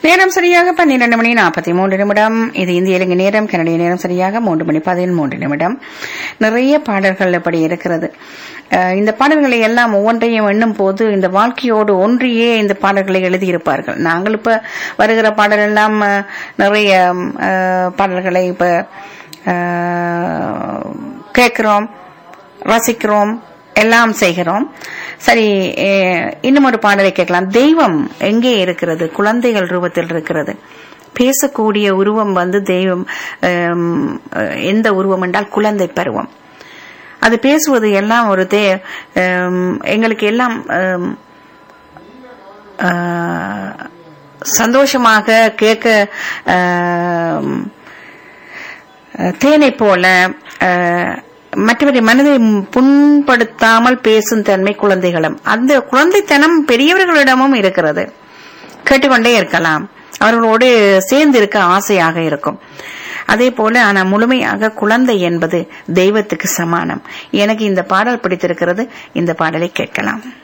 நேரம் சரியாக பன்னிரண்டு மணி நாற்பத்தி மூன்று நிமிடம் இது இந்திய இலங்கை நேரம் கனடிய நேரம் சரியாக மூன்று மணி பதிமூன்று நிமிடம் நிறைய பாடல்கள் அப்படி இருக்கிறது அஹ் இந்த பாடல்களை எல்லாம் ஒவ்வொன்றையும் எண்ணும் போது இந்த வாழ்க்கையோடு ஒன்றியே இந்த பாடல்களை எழுதியிருப்பார்கள் நாங்கள் இப்ப வருகிற பாடல் எல்லாம் அஹ், நிறைய அஹ், பாடல்களை இப்ப அஹ், கேட்கிறோம் ரசிக்கிறோம் எல்லாம் செய்கிறோம் சரி அஹ், இன்னும் ஒரு பாடலை கேட்கலாம் தெய்வம் எங்கே இருக்கிறது குழந்தைகள் ரூபத்தில் இருக்கிறது பேசக்கூடிய உருவம் வந்து தெய்வம் அஹ், எந்த உருவம் என்றால் குழந்தை பருவம் அது பேசுவது எல்லாம் ஒரு தே அஹ், எங்களுக்கு எல்லாம் அஹ், அஹ், சந்தோஷமாக கேட்க அஹ், தேனை போல அஹ், மற்றவரை மனதை புண்படுத்தாமல் பேசும் தன்மை குழந்தைகளும் அந்த குழந்தைத்தனம் பெரியவர்களிடமும் இருக்கிறது கேட்டுக்கொண்டே இருக்கலாம் அவர்களோடு சேர்ந்து இருக்க ஆசையாக இருக்கும் அதே போல ஆனா முழுமையாக குழந்தை என்பது தெய்வத்துக்கு சமானம் எனக்கு இந்த பாடல் பிடித்திருக்கிறது இந்த பாடலை கேட்கலாம்